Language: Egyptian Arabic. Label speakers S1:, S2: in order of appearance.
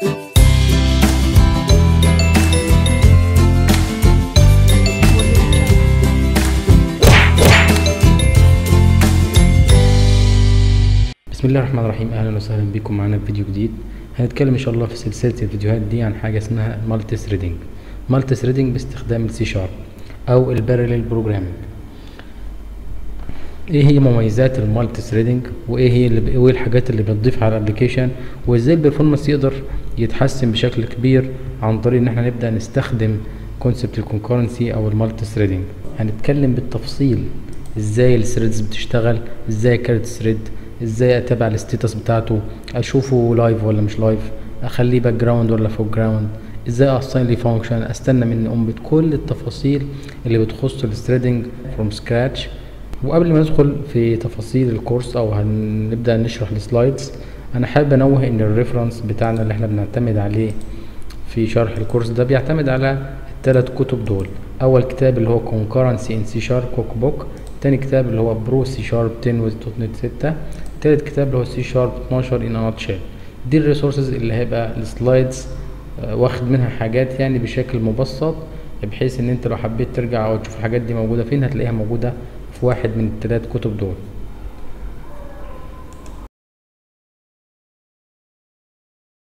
S1: بسم الله الرحمن الرحيم اهلا وسهلا بكم معانا في فيديو جديد هنتكلم ان شاء الله في سلسله الفيديوهات دي عن حاجه اسمها مالتي ثريدنج مالتي ثريدنج باستخدام السي شارب او البارلل بروجرامينج ايه هي مميزات المالتي ثريدنج وايه هي اللي وايه الحاجات اللي بتضيف على الابلكيشن وازاي البرفورمانس يقدر يتحسن بشكل كبير عن طريق ان احنا نبدا نستخدم كونسبت الكونكورنسي او المالتي ثريدنج هنتكلم بالتفصيل ازاي الثريدز بتشتغل ازاي كارت ثريد ازاي اتابع الستيتس بتاعته اشوفه لايف ولا مش لايف اخليه باك جراوند ولا فوق جراوند ازاي اصين لي فانكشن استنى مني ام كل التفاصيل اللي بتخص الثريدنج فروم سكراتش وقبل ما ندخل في تفاصيل الكورس او هنبدا نشرح السلايدز انا حابب انوه ان الريفرنس بتاعنا اللي احنا بنعتمد عليه في شرح الكورس ده بيعتمد على الثلاث كتب دول اول كتاب اللي هو concurrency in C sharp كوك بوك تاني كتاب اللي هو برو سي شارب 10 ويز دوت نت 6 تالت كتاب اللي هو سي شارب 12 ان نوت شيل دي الريسورسز اللي هيبقى السلايدز واخد منها حاجات يعني بشكل مبسط بحيث ان انت لو حبيت ترجع او تشوف الحاجات دي موجوده فين هتلاقيها موجوده في واحد من الثلاث كتب دول